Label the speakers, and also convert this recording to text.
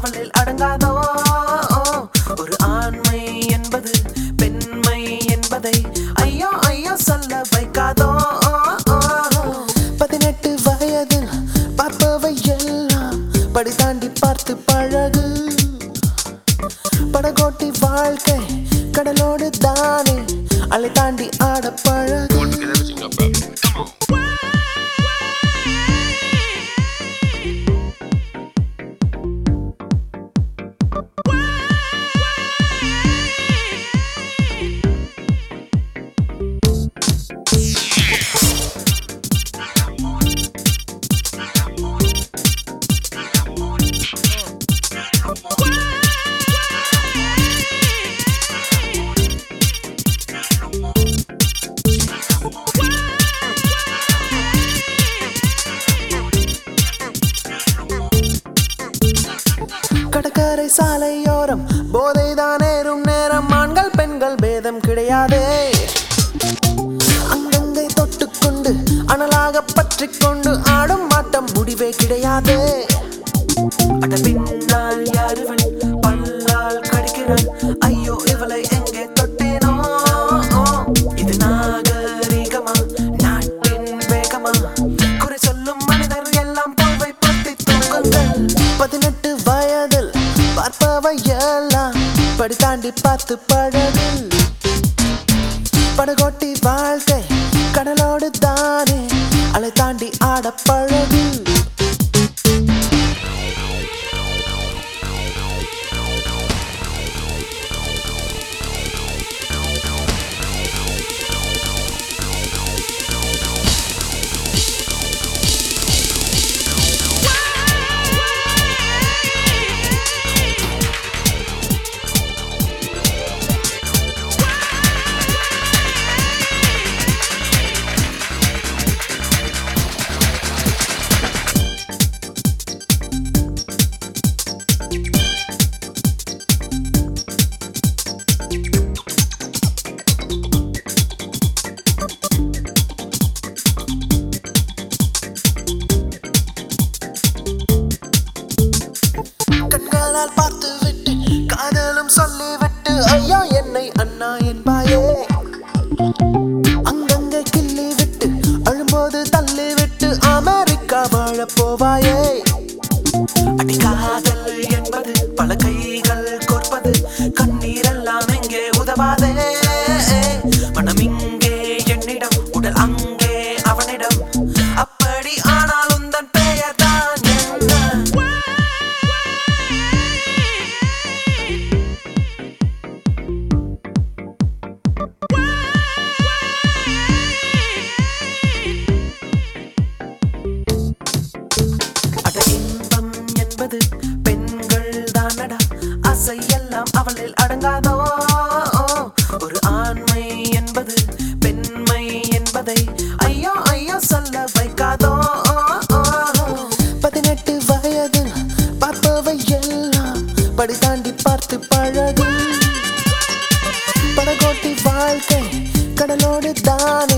Speaker 1: அவளில் அடங்காதோ ஒரு ஆண்மை என்பது பெண்மை என்பதை ஐயோ ஐயோ சொல்ல வைக்காதோ பதினெட்டு வயதில் பார்ப்பவை எல்லாம் படி தாண்டி பார்த்து பழகு படகோட்டி வாழ்க்கை கடலோடு தானே அலை தாண்டி ஆட பழகு
Speaker 2: You want to get everything up, bro. Come on.
Speaker 1: கடற்கரை சாலையோரம் போதைதான் ஏறும் நேரம் ஆண்கள் பெண்கள் பேதம் கிடையாதே அங்கங்கே தொட்டுக்கொண்டு அனலாக பற்றிக் கொண்டு ஆடும் ஆட்டம் முடிவே கிடையாதே அட பின்னால் யாருவன் பல்லால் கடிக்கிறான் ஐயோ இவளை எங்கே தொட்டேனோ இது நாகரிகமா நாட்டின் வேகமா குறை சொல்லும் மனிதர் எல்லாம் போவை பத்தி தூங்குங்கள் பதினெட்டு வயதில் பார்ப்பவை எல்லாம் படி தாண்டி பார்த்து பழகு படகோட்டி வாழ்க்கை கடலோடு தானே அலை தாண்டி ஆட பழகு கண்களால் பார்த்து விட்டு காதலும் சொல்லிவிட்டு ஐயா என்னை அண்ணா என்பாயே அங்கங்கே கிள்ளி விட்டு அழும்போது தள்ளி விட்டு அமெரிக்கா வாழ போவாயே அடி காதல் என்பது பல கைகள் கோர்ப்பது கண்ணீரெல்லாம் எங்கே உதவாதே மனம் இங்கே என்னிடம் உடல் அங்கே அவனிடம் அப்படி ஆனாலும் தன் பெயர் தான் என்ன அட இன்பம் என்பது பெண்கள் தானடா அசையெல்லாம் அவளில் அடங்காதோ ஒரு ஆண்மை என்பது பெண்மை என்பதை ஐயோ ஐயோ சொல்ல வைக்காதோ பதினெட்டு வயதில் பார்ப்பவை எல்லாம் படி தாண்டி பார்த்து பழகு படகோட்டி வாழ்க்கை கடலோடு தானே